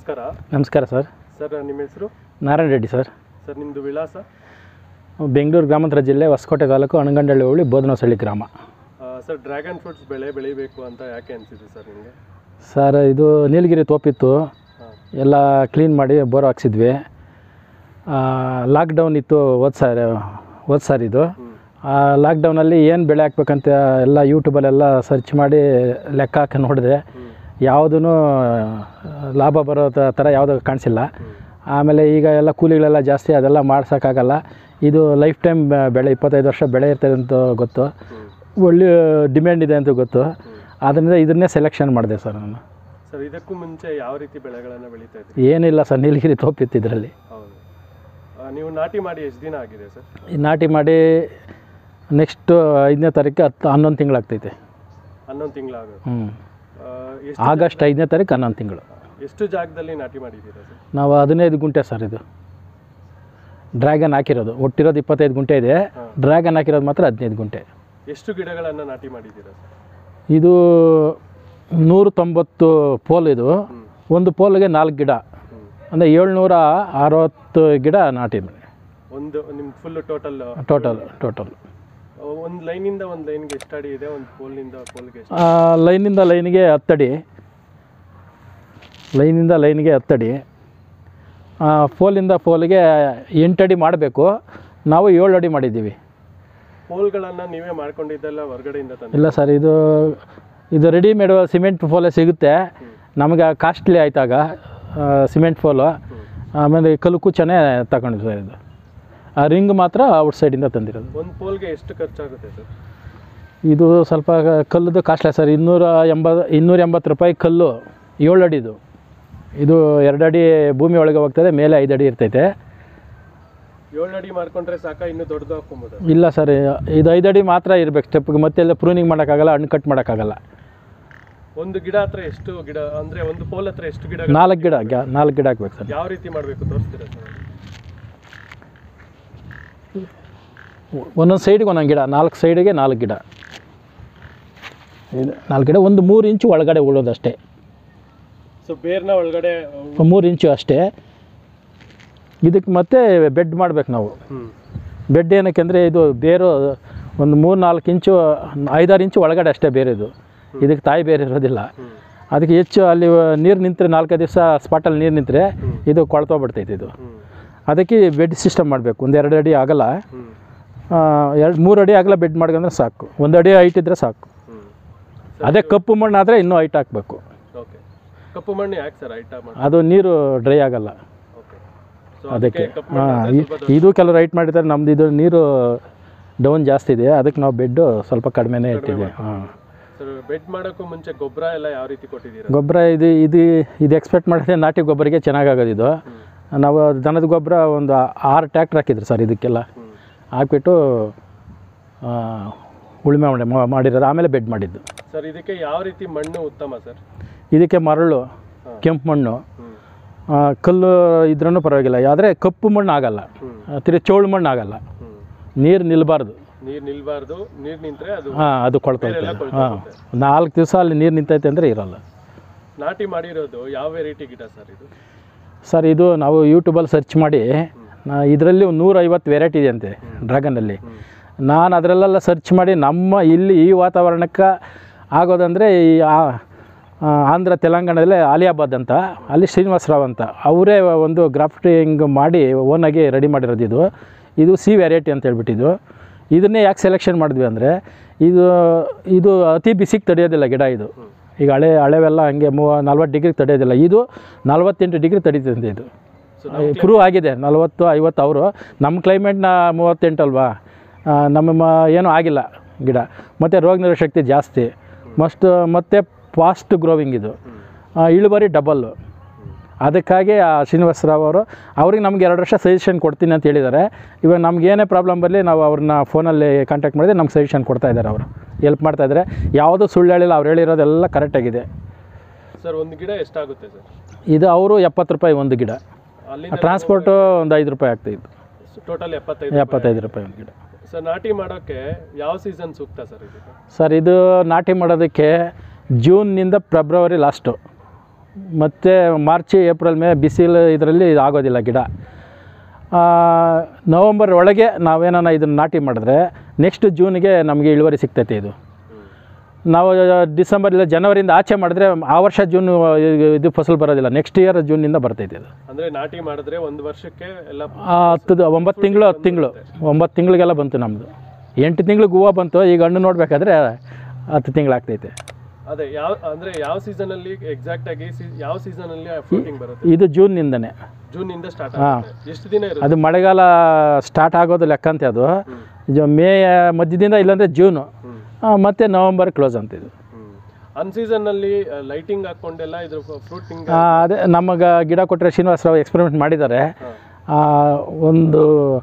ನಮಸ್ಕಾರ ನಮಸ್ಕಾರ sir sir ನಿಮ್ಮ ಹೆಸರು ನಾರಾಯಣ ರೆಡ್ಡಿ ಸರ್ ಸರ್ ನಿಮ್ಮದು ವಿಳಾಸ ಬೆಂಗಳೂರು ಗ್ರಾಮಾಂತರ ಜಿಲ್ಲೆ ಹೊಸಕೋಟೆ ತಾಲೂಕು ಅಣಗಂಡಳ್ಳಿ ಹೋಳಿ ಬೋಧನಹಳ್ಳಿ ಗ್ರಾಮ ಆ, ಸರ್ ಡ್ರ್ಯಾಗನ್ ಫ್ರೂಟ್ಸ್ ಬೆಳೆ ಬೆಳಿಬೇಕು ಅಂತ ಯಾಕೆ ಅನಿಸಿದೆ ಸರ್ ನಿಮಗೆ ಸರ್ ಇದು ನೀಲಗಿರಿ ತೋಪಿತ್ತು ಹಾಂ ಎಲ್ಲ ಕ್ಲೀನ್ ಮಾಡಿ ಬೋರ್ ಹಾಕ್ಸಿದ್ವಿ ಲಾಕ್ಡೌನ್ ಇತ್ತು ಹೋದ ಸಾರಿ ಹೋದ ಸಾರಿ ಇದು ಹ್ಞೂ ಆ ಲಾಕ್ಡೌನಲ್ಲಿ ಏನು ಬೆಳೆ ಹಾಕ್ಬೇಕಂತ ಎಲ್ಲ ಯೂಟ್ಯೂಬಲ್ಲೆಲ್ಲ ಸರ್ಚ್ ಮಾಡಿ ಲೆಕ್ಕ ಹಾಕಿ ನೋಡಿದೆ ಹ್ಞೂ ಯಾವುದೂ ಲಾಭ ಬರೋ ತ- ಥರ ಯಾವುದೂ ಕಾಣಿಸಿಲ್ಲ ಹ್ಞೂ ಆಮೇಲೆ ಈಗ ಎಲ್ಲ ಕೂಲಿಗಳೆಲ್ಲ ಜಾಸ್ತಿ ಅದೆಲ್ಲ ಮಾಡ್ಸೋಕ್ಕಾಗಲ್ಲ ಇದು ಲೈಫ್ ಟೈಮ್ ಬೆಳೆ ಇಪ್ಪತ್ತೈದು ವರ್ಷ ಬೆಳೆ ಇರ್ತದೆ ಅಂತ ಗೊತ್ತು ಹ್ಞೂ ಒಳ್ಳೆ ಡಿಮ್ಯಾಂಡ್ ಇದೆ ಅಂತ ಗೊತ್ತು ಹ್ಞೂ ಅದರಿಂದ ಇದನ್ನೇ ಸೆಲೆಕ್ಷನ್ ಮಾಡಿದೆ ಸರ್ ನಾನು ಸರ್ ಇದಕ್ಕೂ ಮುಂಚೆ ಯಾವ ರೀತಿ ಬೆಳೆಗಳನ್ನು ಬೆಳೀತಾ ಇದ್ರಿ ಏನಿಲ್ಲ ಸರ್ ನೀಲಗಿರಿ ತೋಪಿತ್ತು ಇದರಲ್ಲಿ ಹೌದು ಆ, ನೀವು ನಾಟಿ ಮಾಡಿ ಎಷ್ಟು ದಿನ ಆಗಿದೆ ಸರ್ ಈ ನಾಟಿ ಮಾಡಿ ನೆಕ್ಸ್ಟ್ ಐದನೇ ತಾರೀಕು ಹತ್ತು ಹನ್ನೊಂದು ತಿಂಗಳಾಗ್ತೈತೆ ಹನ್ನೊಂದು ತಿಂಗಳಾಗೋದು ಹ್ಞೂ ಎಷ್ಟು ಆಗಸ್ಟ್ ಐದನೇ ತಾರೀಕು ಹನ್ನೊಂದು ತಿಂಗಳು ಎಷ್ಟು ಜಾಗದಲ್ಲಿ ನಾಟಿ ಮಾಡಿದ್ದೀರಾ ಸರ್ ನಾವು ಹದಿನೈದು ಗುಂಟೆ ಸರ್ ಇದು ಡ್ರ್ಯಾಗನ್ ಹಾಕಿರೋದು ಒಟ್ಟಿರೋದು ಇಪ್ಪತ್ತೈದು ಗುಂಟೆ ಇದೆ ಹಾಂ. ಡ್ರ್ಯಾಗನ್ ಹಾಕಿರೋದು ಮಾತ್ರ ಹದಿನೈದು ಗುಂಟೆ ಎಷ್ಟು ಗಿಡಗಳನ್ನು ನಾಟಿ ಮಾಡಿದ್ದೀರಾ ಸರ್ ಇದು ನೂರು ತೊಂಬತ್ತು ಪೋಲ್ ಇದು ಹ್ಞೂ ಒಂದು ಪೋಲ್ಗೆ ನಾಲ್ಕು ಗಿಡ ಹ್ಞೂ ಅಂದರೆ ಏಳ್ನೂರ ಅರವತ್ತು ಗಿಡ ನಾಟಿ ಒಂದು ನಿಮ್ಮ ಫುಲ್ ಟೋಟಲ್ ಟೋಟಲ್ ಟೋಟಲ್ ಒಂದು ಲೈನಿಂದ ಒಂದು ಲೈನ್ಗೆ ಎಷ್ಟು ಅಡಿ ಇದೆ ಒಂದು ಪೋಲ್ನಿಂದ ಪೋಲ್ಗೆ ಎಷ್ಟು ಲೈನಿಂದ ಲೈನಿಗೆ ಹತ್ತಡಿ ಲೈನಿಂದ ಲೈನಿಗೆ ಹತ್ತಡಿ ಆ, ಫೋಲಿಂದ ಫೋಲಿಗೆ ಎಂಟಡಿ ಮಾಡಬೇಕು ನಾವು ಏಳು ಅಡಿ ಮಾಡಿದ್ದೀವಿ ಪೋಲ್ಗಳನ್ನು ನೀವೇ ಮಾಡ್ಕೊಂಡಿದ್ದೆಲ್ಲ ಹೊರಗಡೆಯಿಂದ ತಂದು ಇಲ್ಲ ಸರ್ ಇದು ಇದು ರೆಡಿಮೇಡ್ ಸಿಮೆಂಟ್ ಫೋಲೇ ಸಿಗುತ್ತೆ ನಮಗೆ ಕಾಸ್ಟ್ಲಿ ಆಯ್ತಾಗ ಸಿಮೆಂಟ್ ಫೋಲು ಆಮೇಲೆ ಕಲ್ಲು ಕುಚ್ಚನೇ ತಗೊಂಡು ಸರ್ ಇದು ಆ ರಿಂಗ್ ಮಾತ್ರ ಔಟ್ ಸೈಡಿಂದ ತಂದಿರೋದು ಒಂದು ಪೋಲ್ಗೆ ಎಷ್ಟು ಖರ್ಚಾಗುತ್ತೆ ಸರ್ ಇದು ಸ್ವಲ್ಪ ಕಲ್ಲುದು ಕಾಸ್ಟ್ಲಿ ಸರ್ ಇನ್ನೂರ ಎಂಬ ಇನ್ನೂರ ಎಂಬತ್ತು ರೂಪಾಯಿ ಕಲ್ಲು ಏಳು ಅಡಿದು ಇದು ಎರಡು ಅಡಿ ಭೂಮಿ ಒಳಗೆ ಹೋಗ್ತದೆ ಮೇಲೆ ಐದು ಅಡಿ ಇರ್ತೈತೆ ಏಳು ಅಡಿ ಮಾಡ್ಕೊಂಡ್ರೆ ಸಾಕ ಇನ್ನೂ ದೊಡ್ಡದು ಹಾಕ್ಕೊಬೋದು ಇಲ್ಲ ಸರ್ ಇದು ಐದು ಅಡಿ ಮಾತ್ರ ಇರಬೇಕು ಸ್ಟೆಪ್ಗೆ ಮತ್ತೆಲ್ಲ ಪ್ರೂನಿಂಗ್ ಮಾಡೋಕ್ಕಾಗಲ್ಲ ಹಣ್ಣು ಕಟ್ ಮಾಡೋಕ್ಕಾಗಲ್ಲ ಒಂದು ಗಿಡ ಹತ್ರ ಎಷ್ಟು ಗಿಡ ಅಂದ್ರೆ ಒಂದು ಪೋಲ್ ಹತ್ರ ಎಷ್ಟು ಗಿಡ ನಾಲ್ಕು ಗಿಡ ಗ್ಯಾ ನಾಲ್ಕು ಗಿಡ ಹಾಕ್ಬೇಕು ಸರ್ ಯಾವ ರೀತಿ ಮಾಡಬೇಕು ತೋರಿಸ್ತೀರಾ ಸರ್ ಒಂದೊಂದು ಸೈಡಿಗೆ ಒಂದೊಂದು ಗಿಡ ನಾಲ್ಕು ಸೈಡಿಗೆ ನಾಲ್ಕು ಗಿಡ ಇದು ನಾಲ್ಕು ಗಿಡ ಒಂದು ಮೂರು ಇಂಚು ಒಳಗಡೆ ಉಳೋದಷ್ಟೇ ಸೊ ಬೇರ್ನ ಒಳಗಡೆ ಮೂರು ಇಂಚು ಅಷ್ಟೇ ಇದಕ್ಕೆ ಮತ್ತೆ ಬೆಡ್ ಮಾಡ್ಬೇಕು ನಾವು ಹ್ಮ್ ಬೆಡ್ ಏನಕ್ಕೆ ಅಂದರೆ ಇದು ಬೇರು ಒಂದು ಮೂರು ನಾಲ್ಕು ಇಂಚು ಐದಾರು ಇಂಚು ಒಳಗಡೆ ಅಷ್ಟೇ ಬೇರೆ ಇದು ಇದಕ್ಕೆ ತಾಯಿ ಬೇರೆ ಇರೋದಿಲ್ಲ ಹ್ಮ್ ಅದಕ್ಕೆ ಹೆಚ್ಚು ಅಲ್ಲಿ ನೀರು ನಿಂತರೆ ನಾಲ್ಕೈದು ದಿವಸ ಸ್ಪಾಟಲ್ಲಿ ನೀರು ನಿಂತರೆ ಇದು ಕೊಳ್ತೋಗ್ಬಿಡ್ತೈತೆ ಇದು ಹ್ಮ್ ಅದಕ್ಕೆ ಬೆಡ್ ಸಿಸ್ಟಮ್ ಮಾಡಬೇಕು ಒಂದು ಎರಡು ಅಡಿ ಆಗಲ್ಲ ಹ್ಮ್ ಎರಡು ಮೂರು ಅಡಿ ಆಗಲ್ಲ ಬೆಡ್ ಮಾಡ್ಕೊಂಡ್ರೆ ಸಾಕು ಒಂದು ಅಡಿ ಹೈಟ್ ಇದ್ದರೆ ಸಾಕು ಹ್ಮ್ ಅದೇ ಕಪ್ಪು ಮಣ್ಣು ಆದರೆ ಇನ್ನೂ ಹೈಟ್ ಹಾಕಬೇಕು ಓಕೆ ಕಪ್ಪು ಮಣ್ಣು ಯಾಕೆ ಸರ್ ಐಟ ಮಾಡಿ ಅದು ನೀರು ಡ್ರೈ ಆಗಲ್ಲ ಓಕೆ ಸೊ ಅದಕ್ಕೆ ಕಪ್ಪು ಹಾಂ ಮಣ್ಣು ಅಂದ್ರೆ ಸ್ವಲ್ಪ ಇದು ಕೆಲವು ರೈಟ್ ಮಾಡಿದ್ದಾರೆ ನಮ್ದು ಇದು ನೀರು ಡೌನ್ ಜಾಸ್ತಿ ಇದೆ ಅದಕ್ಕೆ ನಾವು ಬೆಡ್ಡು ಸ್ವಲ್ಪ ಕಡಿಮೆನೇ ಇಟ್ಟಿದ್ದೀವಿ ಹಾಂ ಸರ್ ಬೆಡ್ ಮಾಡೋಕ್ಕೂ ಮುಂಚೆ ಗೊಬ್ಬರ ಎಲ್ಲ ಯಾವ ರೀತಿ ಕೊಟ್ಟಿದ್ದೀರಾ ಗೊಬ್ಬರ ಇದು ಇದು ಇದು ಎಕ್ಸ್ಪೆಕ್ಟ್ ಮಾಡಿದ್ರೆ ನಾಟಿ ಗೊಬ್ಬರಿಗೆ ಚೆನ್ನಾಗಾಗೋದು ಇದು ನಾವು ದನದ ಗೊಬ್ಬರ ಒಂದು ಆರು ಟ್ಯಾಕ್ಟ್ರ್ ಹಾಕಿದ್ರು ಸರ್ ಇದಕ್ಕೆಲ್ಲ ಹ್ಮ್ ಹಾಕ್ಬಿಟ್ಟು ಆ, ಉಳುಮೆ ಮಾಡಿ ಮಾ- ಮಾಡಿರೋದು ಆಮೇಲೆ ಬೆಡ್ ಮಾಡಿದ್ದು ಸರ್ ಇದಕ್ಕೆ ಯಾವ ರೀತಿ ಮಣ್ಣು ಉತ್ತಮ ಸರ್ ಇದಕ್ಕೆ ಮರಳು ಹಾಂ. ಕೆಂಪು ಮಣ್ಣು ಹ್ಮ್ ಆ, ಕಲ್ಲು ಇದ್ರೂ ಪರವಾಗಿಲ್ಲ ಆದರೆ ಕಪ್ಪು ಮಣ್ಣು ಆಗಲ್ಲ ಹ್ಮ್ ತಿರುಗಿ ಚೋಳು ಮಣ್ಣು ಆಗಲ್ಲ ಹ್ಮ್ ನೀರು ನಿಲ್ಲಬಾರ್ದು ನೀರ್ ನಿಲ್ಬಾರ್ದು ನೀರ್ ನಿಂತ್ರೆ ಅದು ಹಾಂ ಅದು ಕೊಳ್ತೈತೆ ಹಾಂ ನಾಲ್ಕು ದಿವಸ ಅಲ್ಲಿ ನೀರು ನಿಂತೈತೆ ಅಂದರೆ ಇರೋಲ್ಲ ನಾಟಿ ಮಾಡಿರೋದು ಯಾವ ವೆರೈಟಿ ಗಿಡ ಸರ್ ಇದು ಸರ್ ಇದು ನಾವು ಯೂಟ್ಯೂಬಲ್ಲಿ ಸರ್ಚ್ ಮಾಡಿ ಇದರಲ್ಲಿ ಒಂದು ನೂರೈವತ್ತು ವೆರೈಟಿ ಇದೆ ಅಂತೆ ಡ್ರ್ಯಾಗನಲ್ಲಿ ಹ್ಮ್ ನಾನು ಅದರಲ್ಲೆಲ್ಲ ಸರ್ಚ್ ಮಾಡಿ ನಮ್ಮ ಇಲ್ಲಿ ಈ ವಾತಾವರಣಕ್ಕೆ ಆಗೋದಂದರೆ ಈ ಆ- ಆ, ಆಂಧ್ರ ತೆಲಂಗಾಣದಲ್ಲೇ ಆಲಿಯಾಬಾದ್ ಅಂತ ಅಲ್ಲಿ ಶ್ರೀನಿವಾಸರಾವ್ ಅಂತ ಅವರೇ ಒಂದು ಗ್ರಾಫ್ಟಿಂಗ್ ಮಾಡಿ ಓನಾಗಿ ರೆಡಿ ಮಾಡಿರೋದು ಇದು ಇದು ಸಿ ವೆರೈಟಿ ಅಂತ ಹೇಳ್ಬಿಟ್ಟಿದ್ದು ಇದನ್ನೇ ಯಾಕೆ ಸೆಲೆಕ್ಷನ್ ಮಾಡಿದ್ವಿ ಅಂದರೆ ಇದು ಇದು ಅತಿ ಬಿಸಿಗೆ ತಡೆಯೋದಿಲ್ಲ ಗಿಡ ಇದು ಈಗ ಹಳೆ ಹಳೆವೆಲ್ಲ ಹಂಗೆ ಮೂವ ನಲ್ವತ್ತು ಡಿಗ್ರಿಗೆ ತಡೆಯೋದಿಲ್ಲ ಇದು ನಲ್ವತ್ತೆಂಟು ಡಿಗ್ರಿ ತಡೀತಂತೆ ಇದು ಸೊ ಪ್ರೂವ್ ಆಗಿದೆ ನಲ್ವತ್ತು ಐವತ್ತು ಅವರು ನಮ್ಮ ಕ್ಲೈಮೇಟ್ನ ಮೂವತ್ತೆಂಟು ಅಲ್ವಾ ಆ, ನಮ್ಮ ಮ- ಏನೂ ಆಗಿಲ್ಲ ಗಿಡ ಮತ್ತು ರೋಗ ನಿರೋಧಕ ಶಕ್ತಿ ಜಾಸ್ತಿ ಮಸ್ಟ್ ಮತ್ತು ಫಾಸ್ಟ್ ಗ್ರೋವಿಂಗ್ ಇದು ಆ, ಇಳುವರಿ ಡಬಲ್ಲು ಅದಕ್ಕಾಗಿ ಆ ಶ್ರೀನಿವಾಸರಾವ್ ಅವರು ಅವ್ರಿಗೆ ನಮ್ಗೆ ಎರಡು ವರ್ಷ ಸಜೆಷನ್ ಕೊಡ್ತೀನಿ ಅಂತ ಹೇಳಿದ್ದಾರೆ ಇವಾಗ ನಮ್ಗೆ ಏನೇ ಪ್ರಾಬ್ಲಮ್ ಬರಲಿ ನಾವು ಅವ್ರನ್ನ ಫೋನಲ್ಲಿ ಕಾಂಟ್ಯಾಕ್ಟ್ ಮಾಡಿದ್ರೆ ನಮ್ಗೆ ಸಜೆಷನ್ ಕೊಡ್ತಾ ಇದ್ದಾರೆ ಅವರು ಹೆಲ್ಪ್ ಮಾಡ್ತಾ ಇದ್ದಾರೆ ಯಾವುದೂ ಸುಳ್ಳು ಹೇಳಿಲ್ಲ ಅವ್ರು ಹೇಳಿರೋದೆಲ್ಲ ಕರೆಕ್ಟಾಗಿದೆ ಸರ್ ಒಂದು ಗಿಡ ಎಷ್ಟಾಗುತ್ತೆ ಸರ್ ಇದು ಅವರು ಎಪ್ಪತ್ತು ರೂಪಾಯಿ ಒಂದು ಗಿಡ ಅಲ್ಲಿಂದ ಟ್ರಾನ್ಸ್ಪೋರ್ಟು ಒಂದು ಐದು ರೂಪಾಯಿ ಆಗ್ತಾಯಿತ್ತು ಟೋಟಲ್ ಎಪ್ಪತ್ತೈದು ಎಪ್ಪತ್ತೈದು ರೂಪಾಯಿ ಒಂದು ಗಿಡ ಸರ್ ನಾಟಿ ಮಾಡೋಕ್ಕೆ ಯಾವ ಸೀಸನ್ ಸೂಕ್ತ ಸರ್ ಇದಕ್ಕೆ ಸರ್ ಇದು ನಾಟಿ ಮಾಡೋದಕ್ಕೆ ಜೂನ್ನಿಂದ ಫೆಬ್ರವರಿ ಲಾಸ್ಟು ಮತ್ತು ಮಾರ್ಚ್ ಏಪ್ರಿಲ್ ಮೇ ಬಿಸಿಲು ಇದರಲ್ಲಿ ಆಗೋದಿಲ್ಲ ಗಿಡ ಆ, ನವಂಬರ್ ಒಳಗೆ ನಾವೇನಾನ ಇದನ್ನು ನಾಟಿ ಮಾಡಿದ್ರೆ ನೆಕ್ಸ್ಟ್ ಜೂನಿಗೆ ನಮಗೆ ಇಳುವರಿ ಸಿಗ್ತೈತೆ ಇದು ನಾವು ಡಿಸೆಂಬರ್ ಇಲ್ಲ ಜನವರಿಯಿಂದ ಆಚೆ ಮಾಡಿದ್ರೆ ಆ ವರ್ಷ ಜೂನ್ ಇದು ಫಸಲು ಬರೋದಿಲ್ಲ ನೆಕ್ಸ್ಟ್ ಇಯರ್ ಜೂನಿಂದ ಬರ್ತೈತೆ ಇದು ಅಂದ್ರೆ ನಾಟಿ ಮಾಡಿದ್ರೆ ಒಂದು ವರ್ಷಕ್ಕೆ ಎಲ್ಲ ಆ, ಹತ್ತು ಒಂಬತ್ತು ತಿಂಗಳು ಹತ್ತು ತಿಂಗಳು ಒಂಬತ್ತು ತಿಂಗಳಿಗೆಲ್ಲ ಬಂತು ನಮ್ಮದು ಎಂಟು ತಿಂಗಳಿಗೆ ಹೂವು ಬಂತು ಈಗ ಹಣ್ಣು ನೋಡಬೇಕಾದ್ರೆ ಹತ್ತು ತಿಂಗಳಾಗ್ತೈತೆ ಅದೇ ಯಾವ ಅಂದ್ರೆ ಯಾವ ಸೀಸನ್ ಅಲ್ಲಿ ಎಕ್ಸಾಕ್ಟ್ ಆಗಿ ಸೀ- ಯಾವ ಸೀಸನ್ ಅಲ್ಲಿ ಫ್ರೂಟಿಂಗ್ ಬರುತ್ತೆ ಇದು ಜೂನ್ನಿಂದನೇ ಜೂನ್ ಇಂದ ಸ್ಟಾರ್ಟ್ ಆಗುತ್ತೆ ಎಷ್ಟು ದಿನ ಇರುತ್ತೆ ಅದು ಮಳೆಗಾಲ ಸ್ಟಾರ್ಟ್ ಆಗೋದು ಲೆಕ್ಕಂತೆ ಅದು ಇದು ಮೇ ಮಧ್ಯದಿಂದ ಇಲ್ಲಾಂದರೆ ಜೂನು ಹ್ಮ್. ಆ, ಮತ್ತೆ ನವಂಬರ್ ಕ್ಲೋಸ್ ಅಂತಿದ್ದು ಅನ್ ಸೀಸನ್ ಅಲ್ಲಿ ಲೈಟಿಂಗ್ ಹಾಕೊಂಡೆಲ್ಲ ಇದ್ರ ಫ್ರೂಟಿಂಗ್ ಆ, ಅದೇ ನಮಗೆ ಗಿಡ ಕೊಟ್ಟರೆ ಶ್ರೀನಿವಾಸರಾವ್ ಎಕ್ಸ್ಪೆರಿಮೆಂಟ್ ಮಾಡಿದ್ದಾರೆ ಆ, ಒಂದು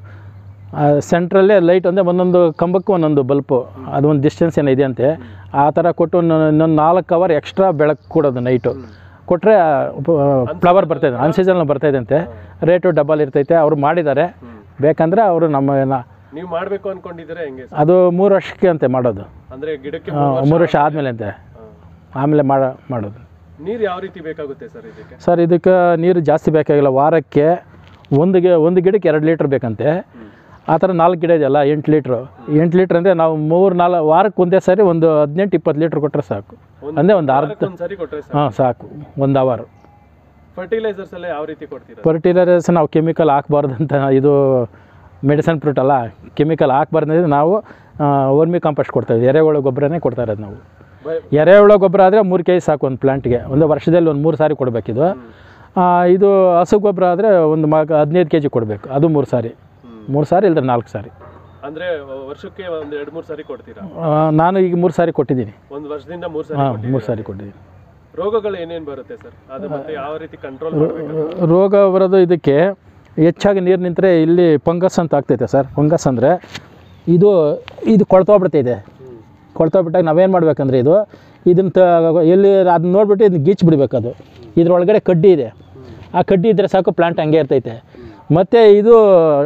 ಸೆಂಟ್ರಲ್ಲೇ ಲೈಟ್ ಅಂದರೆ ಒಂದೊಂದು ಕಂಬಕ್ಕೂ ಒಂದೊಂದು ಬಲ್ಪು ಅದು ಒಂದು ಡಿಸ್ಟೆನ್ಸ್ ಏನೋ ಇದೆಯಂತೆ ಆ ಥರ ಕೊಟ್ಟು ಇನ್ನೊಂದು ನಾಲ್ಕು ಅವರ್ ಎಕ್ಸ್ಟ್ರಾ ಬೆಳಕು ಕೊಡೋದು ನೈಟು ಕೊಟ್ಟರೆ ಫ್ಲವರ್ ಬರ್ತೈತೆ ಅನ್ ಸೀಸನಲ್ಲಿ ಬರ್ತೈತೆ ರೇಟು ಡಬಲ್ ಇರ್ತೈತೆ ಅವ್ರು ಮಾಡಿದ್ದಾರೆ ಬೇಕಂದರೆ ಅವರು ನಮ್ಮ ನ- ನೀವು ಮಾಡ್ಬೇಕು ಅನ್ಕೊಂಡಿದ್ದೀರಾ ಹೆಂಗೆ sir? ಅದು ಮೂರು ವರ್ಷಕ್ಕೆ ಅಂತೆ ಮಾಡೋದು ಅಂದ್ರೆ ಗಿಡಕ್ಕೆ ಆ, ಮೂರು ವರ್ಷ ಆದಮೇಲೆ ಅಂತೆ ಆಮೇಲೆ ಮಾಡ ಮಾಡೋದು ನೀರ್ ಯಾವ ರೀತಿ ಬೇಕಾಗುತ್ತೆ ಸರ್ ಇದಕ್ಕೆ ಸರ್ ಇದಕ್ಕೆ ನೀರು ಜಾಸ್ತಿ ಬೇಕಾಗಿಲ್ಲ ವಾರಕ್ಕೆ ಒಂದು ಗಿ ಒಂದು ಗಿಡಕ್ಕೆ ಎರಡು ಲೀಟ್ರ್ ಬೇಕಂತೆ ಆ ಥರ ನಾಲ್ಕು ಗಿಡ ಇದೆಯಲ್ಲ ಎಂಟು ಲೀಟ್ರು ಎಂಟು ಲೀಟ್ರ್ ಅಂದರೆ ನಾವು ಮೂರು ನಾಲ್ಕು ವಾರಕ್ಕೆ ಒಂದೇ ಸಾರಿ ಒಂದು ಹದಿನೆಂಟು ಇಪ್ಪತ್ತು ಲೀಟ್ರ್ ಕೊಟ್ಟರೆ ಸಾಕು ಅಂದರೆ ಒಂದು ಅರ್ಧ ಒಂದ್ಸರಿ ಕೊಟ್ರೆ ಸರ್ ಹಾಂ ಸಾಕು ಒಂದು ಅವರ್ ಫರ್ಟಿಲೈಸರ್ಸ್ ಎಲ್ಲ ಯಾವ ರೀತಿ ಕೊಡ್ತೀರಾ ಫರ್ಟಿಲೈಸರ್ಸ್ ನಾವು ಕೆಮಿಕಲ್ ಹಾಕ್ಬಾರ್ದು ಅಂತ ಇದು ಮೆಡಿಸನ್ ಫ್ರೂಟ್ ಅಲ್ಲ ಕೆಮಿಕಲ್ ಹಾಕ್ಬಾರ್ದು ಅಂದರೆ ನಾವು ವರ್ಮಿ ಕಾಂಪೋಸ್ಟ್ ಕೊಡ್ತಾಯಿದ್ವಿ ಎರೆಹುಳ ಗೊಬ್ಬರನೇ ಕೊಡ್ತಾ ಇರೋದು ನಾವು ಬೈ- ಎರೆಹುಳ ಗೊಬ್ಬರ ಆದರೆ ಮೂರು ಕೆ ಜಿ ಸಾಕು ಒಂದು ಪ್ಲಾಂಟ್ಗೆ ಒಂದು ವರ್ಷದಲ್ಲಿ ಒಂದು ಮೂರು ಸಾರಿ ಕೊಡಬೇಕಿದು ಇದು ಹಸು ಗೊಬ್ಬರ ಆದರೆ ಒಂದು ಮ ಹದಿನೈದು ಕೆ ಜಿ ಕೊಡಬೇಕು ಅದು ಮೂರು ಸಾರಿ ಹ್ಮ್. ಮೂರು ಸಾರಿ ಇಲ್ಲದ್ರೆ ನಾಲ್ಕು ಸಾರಿ ಅಂದ್ರೆ ವರ್ಷಕ್ಕೆ ಒಂದ್ ಎರಡ್ ಮೂರ್ ಸಾರಿ ಕೊಡ್ತೀರಾ ಆ, ನಾನು ಈಗ ಮೂರು ಸಾರಿ ಕೊಟ್ಟಿದ್ದೀನಿ ಒಂದ್ ವರ್ಷದಿಂದ ಮೂರ್ ಸಾರಿ ಹಾಂ ಕೊಟ್ಟಿದ್ದೀರಾ? ಮೂರು ಸಾರಿ ಕೊಟ್ಟಿದ್ದೀನಿ ರೋಗಗಳು ಏನೇನ್ ಬರುತ್ತೆ ಸರ್ ಅದು ಮತ್ತೆ ಯಾವ ರೀತಿ ಕಂಟ್ರೋಲ್ ರೋಗ ಬರೋದು ಇದಕ್ಕೆ ಹೆಚ್ಚಾಗಿ ನೀರು ನಿಂತರೆ ಇಲ್ಲಿ ಫಂಗಸ್ ಅಂತ ಆಗ್ತೈತೆ ಸರ್ ಫಂಗಸ್ ಅಂದರೆ ಇದು ಇದು ಕೊಳ್ತೋಗ್ಬಿಡ್ತೈತೆ ಕೊಳ್ತೋಗ್ಬಿಟ್ಟಾಗ ನಾವೇನು ಮಾಡ್ಬೇಕಂದ್ರೆ ಇದು ಇದನ್ನ ತ ಎಲ್ಲಿ ಅದನ್ನ ನೋಡ್ಬಿಟ್ಟು ಇದನ್ನ ಗೀಚ್ ಬಿಡ್ಬೇಕು ಅದು ಇದ್ರೊಳಗಡೆ ಕಡ್ಡಿ ಇದೆ ಆ ಕಡ್ಡಿ ಇದ್ದರೆ ಸಾಕು ಪ್ಲಾಂಟ್ ಹಂಗೆ ಇರ್ತೈತೆ ಮತ್ತು ಇದು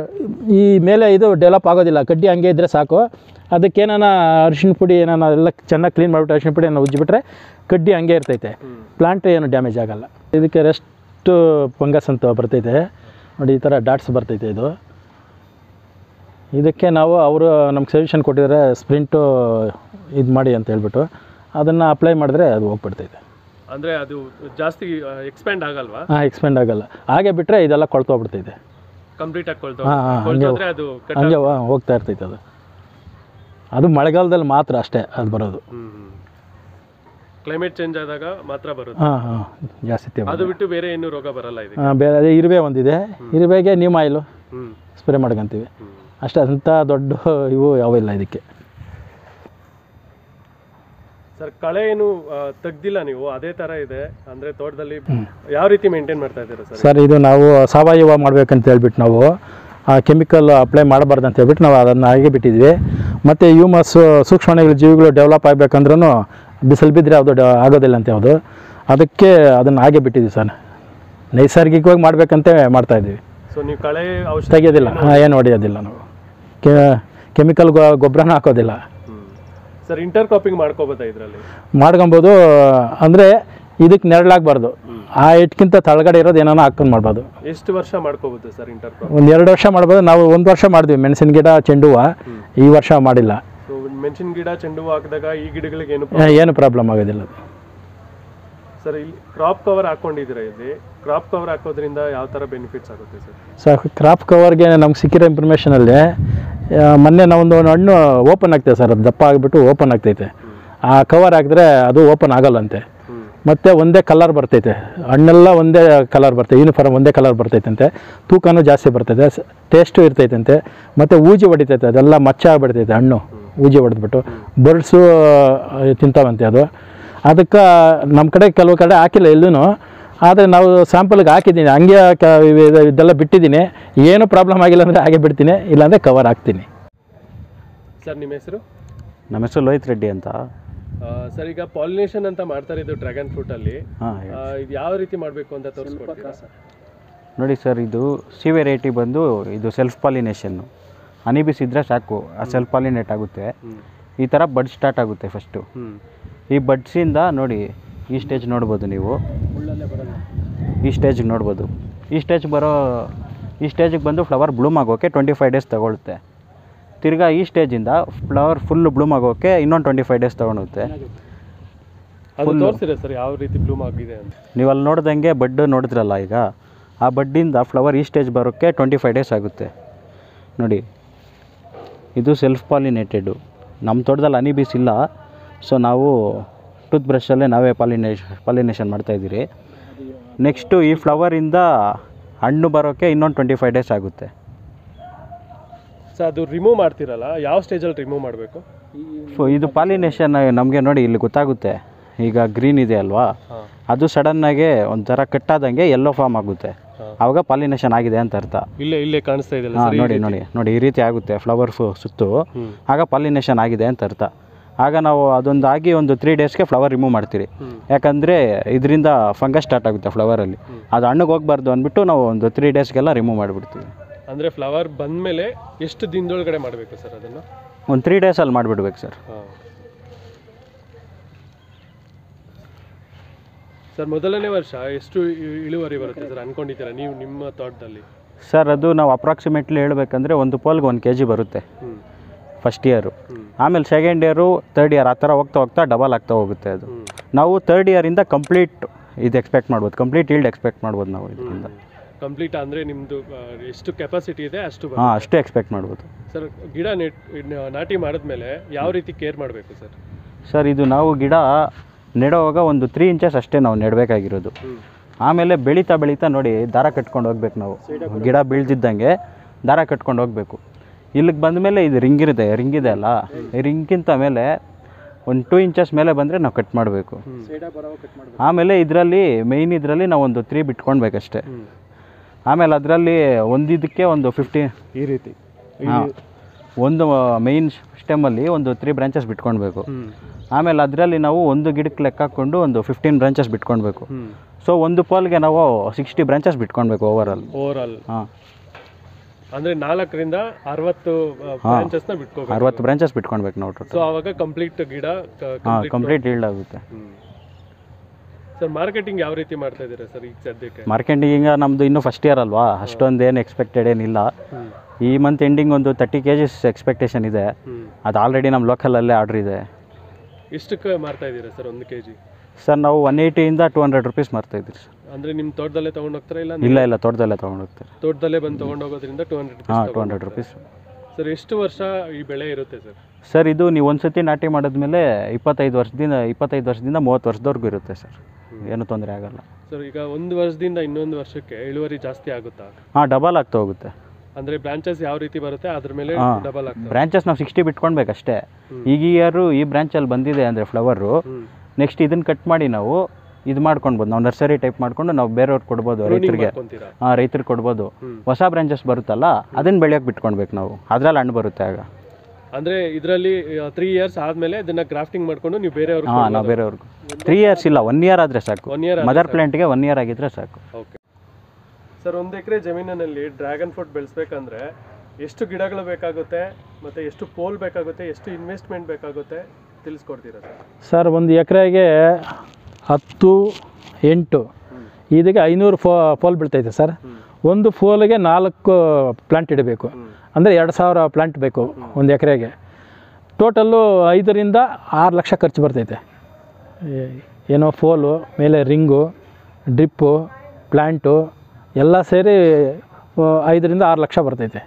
ಈ ಮೇಲೆ ಇದು ಡೆವಲಪ್ ಆಗೋದಿಲ್ಲ ಕಡ್ಡಿ ಹಂಗೆ ಇದ್ದರೆ ಸಾಕು ಅದಕ್ಕೇನಾನ ಅರಿಶಿಣ ಪುಡಿ ಏನಾನ ಎಲ್ಲ ಚೆನ್ನಾಗಿ ಕ್ಲೀನ್ ಮಾಡಿಬಿಟ್ಟು ಅರಿಶಿಣ ಪುಡಿ ಏನೋ ಉಜ್ಜಿಬಿಟ್ರೆ ಕಡ್ಡಿ ಹಂಗೆ ಇರ್ತೈತೆ ಪ್ಲಾಂಟ್ ಏನು ಡ್ಯಾಮೇಜ್ ಆಗಲ್ಲ ಇದಕ್ಕೆ ರೆಸ್ಟ್ ಫಂಗಸ್ ಅಂತ ಬರ್ತೈತೆ ನೋಡಿ ಈ ಥರ ಡಾಟ್ಸ್ ಬರ್ತೈತೆ ಇದು ಇದಕ್ಕೆ ನಾವು ಅವರು ನಮ್ಗೆ ಸಜೆಷನ್ ಕೊಟ್ಟಿದ್ದಾರೆ ಸ್ಪ್ರಿಂಟು ಇದು ಮಾಡಿ ಅಂತ ಹೇಳ್ಬಿಟ್ಟು ಅದನ್ನು ಅಪ್ಲೈ ಮಾಡಿದ್ರೆ ಅದು ಹೋಗ್ಬಿಡ್ತೈತೆ ಅಂದ್ರೆ ಅದು ಜಾಸ್ತಿ ಎಕ್ಸ್ಪ್ಯಾಂಡ್ ಆಗಲ್ವಾ ಹಾಂ ಎಕ್ಸ್ಪೆಂಡ್ ಆಗಲ್ಲ ಹಾಗೆ ಬಿಟ್ಟರೆ ಇದೆಲ್ಲ ಕೊಳ್ತೋಗ್ಬಿಡ್ತೈತೆ ಕಂಪ್ಲೀಟ್ ಆಗಿ ಕೊಳ್ತು ಹಾಂ ಹಾಂ ಹಂಗೆ ಕೊಳ್ತೋದ್ರೆ ಅದು ಕಟ್ ಹಂಗೆ ಹೋ- ಹೋಗ್ತಾ ಇರ್ತೈತೆ ಅದು ಅದು ಮಳೆಗಾಲದಲ್ಲಿ ಮಾತ್ರ ಅಷ್ಟೇ ಅದು ಬರೋದು ಕ್ಲೈಮೇಟ್ ಚೇಂಜ್ ಆದಾಗ ಮಾತ್ರ ಬರುತ್ತೆ ಹಾಂ ಹಾಂ ಜಾಸ್ತಿ ತೇವ ಅದು ಬಿಟ್ಟು ಬೇರೆ ಏನು ರೋಗ ಬರಲ್ಲ ಇದಕ್ಕೆ ಹಾಂ ಬೇರೆ ಅದೇ ಇರುವೆ ಒಂದಿದೆ ಇರುವೆಗೆ ನೀಮ್ ಆಯಿಲು ಹ್ಮ್ ಸ್ಪ್ರೇ ಮಾಡ್ಕೊಂತೀವಿ ಹ್ಮ್. ಅಷ್ಟೇ ಅಂಥ ದೊಡ್ಡ ಇವು ಯಾವಿಲ್ಲ ಇದಕ್ಕೆ ಸರ್ ಕಳೆ ಏನು ಆ, ತೆಗ್ದಿಲ್ಲ ನೀವು ಅದೇ ತರ ಇದೆ ಅಂದ್ರೆ ತೋಟದಲ್ಲಿ ಯಾವ ರೀತಿ ಮೇಂಟೈನ್ ಮಾಡ್ತಾ ಇದ್ದೀರಾ ಸರ್ ಸರ್ ಇದು ನಾವು ಸಾವಯವ ಮಾಡ್ಬೇಕಂತ ಹೇಳ್ಬಿಟ್ಟು ನಾವು ಆ ಕೆಮಿಕಲ್ ಅಪ್ಲೈ ಮಾಡಬಾರ್ದು ಅಂತ ಹೇಳ್ಬಿಟ್ಟು ನಾವು ಅದನ್ನು ಹಾಗೆ ಬಿಟ್ಟಿದ್ವಿ ಮತ್ತು ಹ್ಯೂಮಸ್ ಸೂಕ್ಷ್ಮಾಣುಗಳ ಜೀವಿಗಳು ಡೆವಲಪ್ ಆಗಬೇಕಂದ್ರೂ ಬಿಸಿಲು ಬಿದ್ದರೆ ಅದು ಡ ಆಗೋದಿಲ್ಲ ಅಂತ ಯಾವುದು ಅದಕ್ಕೆ ಅದನ್ನು ಹಾಗೆ ಬಿಟ್ಟಿದ್ವಿ ಸರ್ ನೈಸರ್ಗಿಕವಾಗಿ ಮಾಡ್ಬೇಕಂತ ಮಾಡ್ತಾಯಿದ್ವಿ ಸೊ ನೀವು ಕಳೆ ಔಷಧಿ ತೆಗಿಯೋದಿಲ್ಲ ಏನು ಹೊಡೆಯೋದಿಲ್ಲ ನಾವು ಕೆ ಕೆಮಿಕಲ್ ಗೊಬ್ಬರನ ಹಾಕೋದಿಲ್ಲ ಸರ್ ಇಂಟರ್ ಕ್ರಾಪಿಂಗ್ ಮಾಡ್ಕೋಬೋದಾ ಇದರಲ್ಲಿ ಮಾಡ್ಕೊಬೋದು ಅಂದರೆ ಇದಕ್ಕೆ ನೆರಳಾಗಬಾರ್ದು ಆ ಇಟ್ಕಿಂತ ತಳಗಡೆ ಇರೋದು ಏನಾನ ಹಾಕ್ಕೊಂಡು ಮಾಡ್ಬೋದು ಎಷ್ಟು ವರ್ಷ ಮಾಡ್ಕೋಬಹುದು ಸರ್ ಇಂಟರ್ ಕ್ರಾಪ್ ಒಂದು ಎರಡು ವರ್ಷ ಮಾಡ್ಬೋದು ನಾವು ಒಂದು ವರ್ಷ ಮಾಡಿದ್ವಿ ಮೆಣಸಿನ ಗಿಡ ಚೆಂಡು ಹೂವು ಈ ವರ್ಷ ಮಾಡಿಲ್ಲ ಸೊ ಮೆಣಸಿನ ಗಿಡ ಚೆಂಡು ಹೂವು ಹಾಕಿದಾಗ ಈ ಗಿಡಗಳಿಗೆ ಏನು ಏ- ಏನು ಪ್ರಾಬ್ಲಮ್ ಆಗೋದಿಲ್ಲ ಸರ್ ಇಲ್ಲಿ ಕ್ರಾಪ್ ಕವರ್ ಹಾಕೊಂಡಿದ್ದೀರಾ ಇಲ್ಲಿ ಕ್ರಾಪ್ ಕವರ್ ಹಾಕೋದ್ರಿಂದ ಯಾವ ತರ ಬೆನಿಫಿಟ್ಸ್ ಆಗುತ್ತೆ ಸರ್ ಸೊ ಕ್ರಾಪ್ ಕವರ್ಗೆ ನಮ್ಗೆ ಸಿಕ್ಕಿರೋ ಇನ್ಫಾರ್ಮೇಷನಲ್ಲಿ ಮೊನ್ನೆ ನಾವೊಂದು ಒಂದು ಹಣ್ಣು ಓಪನ್ ಆಗ್ತೈತೆ ಸರ್ ಅದು ದಪ್ಪ ಆಗಿಬಿಟ್ಟು ಓಪನ್ ಆಗ್ತೈತೆ ಆ ಕವರ್ ಹಾಕಿದ್ರೆ ಅದು ಓಪನ್ ಆಗಲ್ಲಂತೆ ಹ್ಮ್ ಮತ್ತು ಒಂದೇ ಕಲರ್ ಬರ್ತೈತೆ ಹಣ್ಣೆಲ್ಲ ಒಂದೇ ಕಲರ್ ಬರ್ತೈತೆ ಯೂನಿಫಾರ್ಮ್ ಒಂದೇ ಕಲರ್ ಬರ್ತೈತಂತೆ ತೂಕನೂ ಜಾಸ್ತಿ ಬರ್ತೈತೆ ಟೇಸ್ಟು ಇರ್ತೈತಂತೆ ಮತ್ತು ಊಜಿ ಹೊಡಿತೈತೆ ಅದೆಲ್ಲ ಮಚ್ಚ ಆಗಿಬಿಡ್ತೈತೆ ಹಣ್ಣು ಊಜಿ ಹೊಡೆದ್ಬಿಟ್ಟು ಬರ್ಡ್ಸು ತಿಂತಾವಂತೆ ಅದು ಅದಕ್ಕೆ ನಮ್ಮ ಕಡೆ ಕೆಲವು ಕಡೆ ಹಾಕಿಲ್ಲ ಎಲ್ಲೂ ಆದರೆ ನಾವು ಸ್ಯಾಂಪಲ್ಗೆ ಹಾಕಿದ್ದೀನಿ ಹಂಗೆ ಕ- ಇವ್- ಇದೆಲ್ಲ ಬಿಟ್ಟಿದ್ದೀನಿ ಏನೂ ಪ್ರಾಬ್ಲಮ್ ಆಗಿಲ್ಲ ಅಂದರೆ ಹಾಗೆ ಬಿಡ್ತೀನಿ ಇಲ್ಲಾಂದರೆ ಕವರ್ ಹಾಕ್ತೀನಿ ಸರ್ ನಿಮ್ಮ ಹೆಸರು ನಮ್ಮ ಹೆಸರು ಲೋಹಿತ್ ರೆಡ್ಡಿ ಅಂತ ಸರ್ ಈಗ ಪಾಲಿನೇಷನ್ ಅಂತ ಮಾಡ್ತಾರೆ ಇದು ಡ್ರ್ಯಾಗನ್ ಫ್ರೂಟ್ ಅಲ್ಲಿ ಹಾಂ ಆ, ಇದು ಯಾವ ರೀತಿ ಮಾಡಬೇಕು ಅಂತ ತೋರಿಸ್ಕೊಡ್ತೀರಾ ನೋಡಿ ಸರ್ ಇದು ಸಿ ವೆರೈಟಿ ಬಂದು ಇದು ಸೆಲ್ಫ್ ಪಾಲಿನೇಷನ್ನು ಹನಿ ಬೀಸ್ ಇದ್ದರೆ ಸಾಕು ಆ ಸೆಲ್ಫ್ ಪಾಲಿನೇಟ್ ಆಗುತ್ತೆ ಈ ಥರ ಬಡ್ ಸ್ಟಾರ್ಟ್ ಆಗುತ್ತೆ ಫಸ್ಟು ಹ್ಮ್ ಈ ಬಡ್ಸಿಂದ ನೋಡಿ ಈ ಸ್ಟೇಜ್ ನೋಡ್ಬೋದು ನೀವು ಈ ಸ್ಟೇಜಿಗೆ ನೋಡ್ಬೋದು ಈ ಸ್ಟೇಜ್ ಬರೋ ಈ ಸ್ಟೇಜಿಗೆ ಬಂದು ಫ್ಲವರ್ ಬ್ಲೂಮ್ ಆಗೋಕ್ಕೆ ಟ್ವೆಂಟಿ ಫೈವ್ ಡೇಸ್ ತಗೊಳುತ್ತೆ ತಿರ್ಗಾ ಈ ಸ್ಟೇಜಿಂದ ಫ್ಲವರ್ ಫುಲ್ ಬ್ಲೂಮ್ ಆಗೋಕ್ಕೆ ಇನ್ನೊಂದು ಟ್ವೆಂಟಿ ಫೈವ್ ಡೇಸ್ ತೊಗೊಳುತ್ತೆ ಅದು ತೋರಿಸಿದೆ ಸರ್ ಯಾವ ರೀತಿ ಬ್ಲೂಮ್ ಆಗಿದೆ ಅಂತ ನೀವು ಅಲ್ಲಿ ನೋಡ್ದಂಗೆ ಬಡ್ ನೋಡಿದ್ರಲ್ಲ ಈಗ ಆ ಬಡ್ಡಿಂದ ಫ್ಲವರ್ ಈ ಸ್ಟೇಜ್ ಬರೋಕ್ಕೆ ಟ್ವೆಂಟಿ ಫೈವ್ ಡೇಸ್ ಆಗುತ್ತೆ ನೋಡಿ ಇದು ಸೆಲ್ಫ್ ಪಾಲಿನೇಟೆಡು ನಮ್ಮ ತೋಟದಲ್ಲಿ ಹನಿ ಬೀಸ್ ಇಲ್ಲ ಸೊ ನಾವು ಟೂತ್ ಬ್ರಷಲ್ಲೇ ನಾವೇ ಪಾಲಿನೇಷ್ ಪಾಲಿನೇಷನ್ ಮಾಡ್ತಾಯಿದ್ದೀರಿ ನೆಕ್ಸ್ಟು ಈ ಫ್ಲವರಿಂದ ಹಣ್ಣು ಬರೋಕ್ಕೆ ಇನ್ನೊಂದು ಟ್ವೆಂಟಿ ಫೈವ್ ಡೇಸ್ ಆಗುತ್ತೆ ಸೊ ಅದು ರಿಮೂವ್ ಮಾಡ್ತಿರಲ್ಲ ಯಾವ ಸ್ಟೇಜಲ್ಲಿ ರಿಮೂವ್ ಮಾಡಬೇಕು ಸೊ ಇದು ಪಾಲಿನೇಷನ್ ನಮಗೆ ನೋಡಿ ಇಲ್ಲಿ ಗೊತ್ತಾಗುತ್ತೆ ಈಗ ಗ್ರೀನ್ ಇದೆ ಅಲ್ವಾ ಹಾಂ ಅದು ಸಡನ್ನಾಗೆ ಒಂಥರ ಕಟ್ಟಾದಂಗೆ ಎಲ್ಲೋ ಫಾರ್ಮ್ ಆಗುತ್ತೆ ಹಾಂ. ಆವಾಗ ಪಾಲಿನೇಷನ್ ಆಗಿದೆ ಅಂತ ಅರ್ಥ ಇಲ್ಲೇ ಇಲ್ಲೇ ಕಾಣಿಸ್ತಾ ಇದೆಯಲ್ಲ ಹಾಂ ಸರ್ ನೋಡಿ ನೋಡಿ ನೋಡಿ ಈ ರೀತಿ ಆಗುತ್ತೆ ಫ್ಲವರ್ ಫು ಸುತ್ತು ಹ್ಮ್. ಆಗ ಪಾಲಿನೇಷನ್ ಆಗಿದೆ ಅಂತ ಅರ್ಥ ಆಗ ನಾವು ಅದೊಂದು ಆಗಿ ಒಂದು ತ್ರೀ ಡೇಸ್ಗೆ ಫ್ಲವರ್ ರಿಮೂವ್ ಮಾಡ್ತೀರಿ ಹ್ಮ್. ಯಾಕಂದರೆ ಇದರಿಂದ ಫಂಗಸ್ ಸ್ಟಾರ್ಟ್ ಆಗುತ್ತೆ ಫ್ಲವರಲ್ಲಿ ಅದು ಹಣ್ಣಿಗೆ ಹೋಗ್ಬಾರ್ದು ಅಂದ್ಬಿಟ್ಟು ನಾವು ಒಂದು ತ್ರೀ ಡೇಸ್ಗೆಲ್ಲ ರಿಮೂವ್ ಮಾಡಿಬಿಡ್ತೀವಿ ಅಂದರೆ ಫ್ಲವರ್ ಬಂದಮೇಲೆ ಎಷ್ಟು ದಿನದೊಳಗಡೆ ಮಾಡಬೇಕು ಸರ್ ಅದನ್ನು ಒಂದು ತ್ರೀ ಡೇಸಲ್ಲಿ ಮಾಡಿಬಿಡ್ಬೇಕು ಸರ್ ಹಾಂ ಸರ್ ಮೊದಲನೇ ವರ್ಷ ಎಷ್ಟು ಇ- ಇಳುವರಿ ಬರುತ್ತೆ ಸರ್ ಅನ್ಕೊಂಡಿದ್ದೀರಾ ನೀವು ನಿಮ್ಮ ತೋಟದಲ್ಲಿ ಸರ್ ಅದು ನಾವು ಅಪ್ರಾಕ್ಸಿಮೇಟ್ಲಿ ಹೇಳಬೇಕಂದ್ರೆ ಒಂದು ಪೋಲ್ಗೆ ಒಂದು ಕೆ ಜಿ ಬರುತ್ತೆ ಹ್ಞೂ ಫಸ್ಟ್ ಇಯರು ಹ್ಞೂ ಆಮೇಲೆ ಸೆಕೆಂಡ್ ಇಯರು ತರ್ಡ್ ಇಯರ್ ಆ ಥರ ಹೋಗ್ತಾ ಹೋಗ್ತಾ ಡಬಲ್ ಆಗ್ತಾ ಹೋಗುತ್ತೆ ಅದು ಹ್ಞೂ ನಾವು ತರ್ಡ್ ಇಯರಿಂದ ಕಂಪ್ಲೀಟ್ ಇದು ಎಕ್ಸ್ಪೆಕ್ಟ್ ಮಾಡ್ಬೋದು ಕಂಪ್ಲೀಟ್ ಈಲ್ಡ್ ಎಕ್ಸ್ಪೆಕ್ಟ್ ಮಾಡ್ಬೋದು ನಾವು ಇದರಿಂದ ಕಂಪ್ಲೀಟ್ ಅಂದರೆ ನಿಮ್ಮದು ಎಷ್ಟು ಕೆಪಾಸಿಟಿ ಇದೆ ಅಷ್ಟು ಬರುತ್ತೆ. ಹಾಂ ಅಷ್ಟೇ ಎಕ್ಸ್ಪೆಕ್ಟ್ ಮಾಡ್ಬೋದು ಸರ್ ಗಿಡ ನೆಟ್ ಇದ್ನ ನಾಟಿ ಮಾಡಿದ್ಮೇಲೆ ಯಾವ ರೀತಿ ಕೇರ್ ಮಾಡಬೇಕು ಸರ್ ಸರ್ ಇದು ನಾವು ಗಿಡ ನೆಡುವಾಗ ಒಂದು ತ್ರೀ ಇಂಚಸ್ ಅಷ್ಟೇ ನಾವು ನೆಡಬೇಕಾಗಿರೋದು ಹ್ಞೂ ಆಮೇಲೆ ಬೆಳೀತಾ ಬೆಳೀತಾ ನೋಡಿ ದಾರ ಕಟ್ಕೊಂಡು ಹೋಗ್ಬೇಕು ನಾವು ಗಿಡ ಬೀಳ್ದಿದ್ದಂಗೆ ದಾರ ಕಟ್ಕೊಂಡು ಹೋಗಬೇಕು ಇಲ್ಲಿಗೆ ಬಂದಮೇಲೆ ಇದು ರಿಂಗ್ ಇರುತ್ತೆ ರಿಂಗ್ ಇದೆ ಅಲ್ಲ ಈ ರಿಂಗ್ಗಿಂತ ಮೇಲೆ ಒಂದು ಟೂ ಇಂಚಸ್ ಮೇಲೆ ಬಂದರೆ ನಾವು ಕಟ್ ಮಾಡಬೇಕು ಆಮೇಲೆ ಇದರಲ್ಲಿ ಮೇಯ್ನ್ ಇದರಲ್ಲಿ ನಾವು ಒಂದು ತ್ರೀ ಬಿಟ್ಕೊಳ್ಬೇಕಷ್ಟೇ ಹ್ಞೂ ಆಮೇಲೆ ಅದರಲ್ಲಿ ಒಂದಿದ್ದಕ್ಕೆ ಒಂದು ಫಿಫ್ಟಿ ಈ ರೀತಿ ಹಾಂ ಒಂದು ಮೇಯ್ನ್ ಸ್ಟೆಮ್ಮಲ್ಲಿ ಒಂದು ತ್ರೀ ಬ್ರಾಂಚಸ್ ಬಿಟ್ಕೊಳ್ಬೇಕು ಹ್ಞೂ ಆಮೇಲೆ ಅದರಲ್ಲಿ ನಾವು ಒಂದು ಗಿಡಕ್ಕೆ ಲೆಕ್ಕ ಹಾಕ್ಕೊಂಡು ಒಂದು ಫಿಫ್ಟೀನ್ ಬ್ರಾಂಚಸ್ ಬಿಟ್ಕೊಳ್ಬೇಕು ಹ್ಞೂ ಸೊ ಒಂದು ಪೋಲ್ಗೆ ನಾವು ಸಿಕ್ಸ್ಟಿ ಬ್ರಾಂಚಸ್ ಬಿಟ್ಕೊಳ್ಬೇಕು ಓವರಾಲ್ ಓವರ್ ಆಲ್ ಹಾಂ ಅಂದರೆ ನಾಲ್ಕರಿಂದ ಅರವತ್ತು ಬ್ರಾಂಚಸ್ನ ಬಿಟ್ಕೋಬೇಕು ಅರವತ್ತು ಬ್ರಾಂಚಸ್ ಬಿಟ್ಕೊಳ್ಬೇಕು ನಾವು ಸೊ ಟೋಟಲ್ ಆವಾಗ ಕಂಪ್ಲೀಟ್ ಗಿಡ ಹಾಂ ಕಂಪ್ಲೀಟ್ ಈಲ್ಡ್ ಆಗುತ್ತೆ ಸರ್ ಮಾರ್ಕೆಟಿಂಗ್ ಯಾವ ರೀತಿ ಮಾಡ್ತಾ ಇದ್ದೀರಾ ಸರ್ ಈಗ ಸದ್ಯಕ್ಕೆ ಮಾರ್ಕೆಟಿಂಗ್ ಈಗ ನಮ್ಮದು ಇನ್ನೂ ಫಸ್ಟ್ ಇಯರ್ ಅಲ್ವಾ ಅಷ್ಟೊಂದು ಏನು ಎಕ್ಸ್ಪೆಕ್ಟೆಡ್ ಏನಿಲ್ಲ ಹ್ಞೂ ಈ ಮಂತ್ ಎಂಡಿಂಗ್ ಒಂದು ತರ್ಟಿ ಕೆ ಜಿಸ್ ಎಕ್ಸ್ಪೆಕ್ಟೇಷನ್ ಇದೆ ಹ್ಞೂ ಅದು ಆಲ್ರೆಡಿ ನಮ್ಮ ಲೋಕಲಲ್ಲೇ ಆರ್ಡ್ರ್ ಇದೆ ಎಷ್ಟಕ್ಕೆ ಮಾರ್ತಾ ಇದ್ದೀರಾ ಸರ್ ಒಂದು ಕೆ ಜಿ ಸರ್ ನಾವು ಒನ್ ಏಯ್ಟಿಯಿಂದ ಟೂ ಹಂಡ್ರೆಡ್ ರುಪೀಸ್ ಮಾರ್ತಾ ಇದ್ದೀರಿ ಸರ್ ಅಂದರೆ ನಿಮ್ಮ ತೋಟದಲ್ಲೇ ತೊಗೊಂಡು ಹೋಗ್ತಾರಾ ಇಲ್ಲ ಇಲ್ಲ ಇಲ್ಲ ತೋಟದಲ್ಲೇ ತೊಗೊಂಡು ಹೋಗ್ತಾರೆ ತೋಟದಲ್ಲೇ ಬಂದು ತೊಗೊಂಡು ಹೋಗೋದ್ರಿಂದ ಟೂ ಹಂಡ್ರೆಡ್ ಹಾಂ ಟೂ ಹಂಡ್ರೆಡ್ ರುಪೀಸ್ ಸರ್ ಎಷ್ಟು ವರ್ಷ ಈ ಬೆಳೆ ಇರುತ್ತೆ ಸರ್ ಸರ್ ಇದು ನೀವು ಒಂದು ಸತಿ ನಾಟಿ ಮಾಡಿದ್ಮೇಲೆ ಇಪ್ಪತ್ತೈದು ವರ್ಷದಿಂದ ಇಪ್ಪತ್ತೈದು ವರ್ಷದಿಂದ ಮೂವತ್ತು ವರ್ಷದವರೆಗೂ ಇರುತ್ತೆ ಸರ್ ಏನು ತೊಂದರೆ ಆಗಲ್ಲ ಸರ್ ಈಗ ಒಂದು ವರ್ಷದಿಂದ ಇನ್ನೊಂದು ವರ್ಷಕ್ಕೆ ಇಳುವರಿ ಜಾಸ್ತಿ ಆಗುತ್ತಾ ಹಾಂ ಡಬಲ್ ಆಗ್ತಾ ಹೋಗುತ್ತೆ ಅಂದರೆ ಬ್ರಾಂಚಸ್ ಯಾವ ರೀತಿ ಬರುತ್ತೆ ಅದ್ರ ಮೇಲೆ ಹಾ. ಡಬಲ್ ಆಗ್ತದೆ ಬ್ರಾಂಚಸ್ ನಾವು ಸಿಕ್ಸ್ಟಿ ಬಿಟ್ಕೊಳ್ಬೇಕಷ್ಟೇ ಈಗ ಈ ಇಯರು ಈ ಬ್ರಾಂಚಲ್ಲಿ ಬಂದಿದೆ ಅಂದರೆ ಫ್ಲವರು ಹ್ಞೂ ನೆಕ್ಸ್ಟ್ ಇದನ್ನು ಕಟ್ ಮಾಡಿ ನಾವು ಇದು ಮಾಡ್ಕೊಳ್ಬೋದು ನಾವು ನರ್ಸರಿ ಟೈಪ್ ಮಾಡ್ಕೊಂಡು ನಾವು ಬೇರೆಯವ್ರಿಗೆ ಕೊಡ್ಬೋದು ರೈತರಿಗೆ ಮಾಡ್ಕೊಂತೀರಾ ಹಾಂ ರೈತರಿಗೆ ಕೊಡ್ಬೋದು ಹ್ಮ್. ಹೊಸ ಬ್ರಾಂಚಸ್ ಬರುತ್ತಲ್ಲ ಅದನ್ನು ಬೆಳೆಯೋಕೆ ಬಿಟ್ಕೊಳ್ಬೇಕು ನಾವು ಅದ್ರಲ್ಲಿ ಹಣ್ಣು ಬರುತ್ತೆ ಆಗ ಅಂದರೆ ಇದರಲ್ಲಿ ತ್ರೀ ಇಯರ್ಸ್ ಆದಮೇಲೆ ಇದನ್ನ ಗ್ರಾಫ್ಟಿಂಗ್ ಮಾಡ್ಕೊಂಡು ನೀವು ಬೇರೆಯವ್ರಿಗೆ ಹಾಂ ನಾವು ಬೇರೆಯವ್ರಿಗೆ ತ್ರೀ ಇಯರ್ಸ್ ಇಲ್ಲ ಒನ್ ಇಯರ್ ಆದರೆ ಸಾಕು ಒನ್ ಇಯರ್ ಮದರ್ ಪ್ಲಾಂಟ್ಗೆ ಒನ್ ಇಯರ್ ಆಗಿದ್ರೆ ಸಾಕು ಓಕೆ ಸರ್ ಒಂದು ಎಕರೆ ಜಮೀನಿನಲ್ಲಿ ಡ್ರ್ಯಾಗನ್ ಫ್ರೂಟ್ ಬೆಳೆಸ್ಬೇಕಂದ್ರೆ ಎಷ್ಟು ಗಿಡಗಳು ಬೇಕಾಗುತ್ತೆ ಮತ್ತು ಎಷ್ಟು ಪೋಲ್ ಬೇಕಾಗುತ್ತೆ ಎಷ್ಟು ಇನ್ವೆಸ್ಟ್ಮೆಂಟ್ ಬೇಕಾಗುತ್ತೆ ತಿಳಿಸ್ಕೊಡ್ತೀರಾ ಸರ್ ಸರ್ ಒಂದು ಎಕರೆಗೆ ಹತ್ತು ಎಂಟು ಇದಕ್ಕೆ ಐನೂರು ಫೋ ಫೋಲ್ ಬೀಳ್ತೈತೆ ಸರ್ ಒಂದು ಫೋಲ್ಗೆ ನಾಲ್ಕು ಪ್ಲಾಂಟ್ ಇಡಬೇಕು ಅಂದರೆ ಎರಡು ಸಾವಿರ ಪ್ಲಾಂಟ್ ಬೇಕು ಒಂದು ಎಕರೆಗೆ ಟೋಟಲ್ಲು ಐದರಿಂದ ಆರು ಲಕ್ಷ ಖರ್ಚು ಬರ್ತೈತೆ ಏ- ಏನೋ ಫೋಲು ಮೇಲೆ ರಿಂಗು ಡ್ರಿಪ್ಪು ಪ್ಲ್ಯಾಂಟು ಎಲ್ಲ ಸೇರಿ ಆ, ಐದರಿಂದ ಆರು ಲಕ್ಷ ಬರ್ತೈತೆ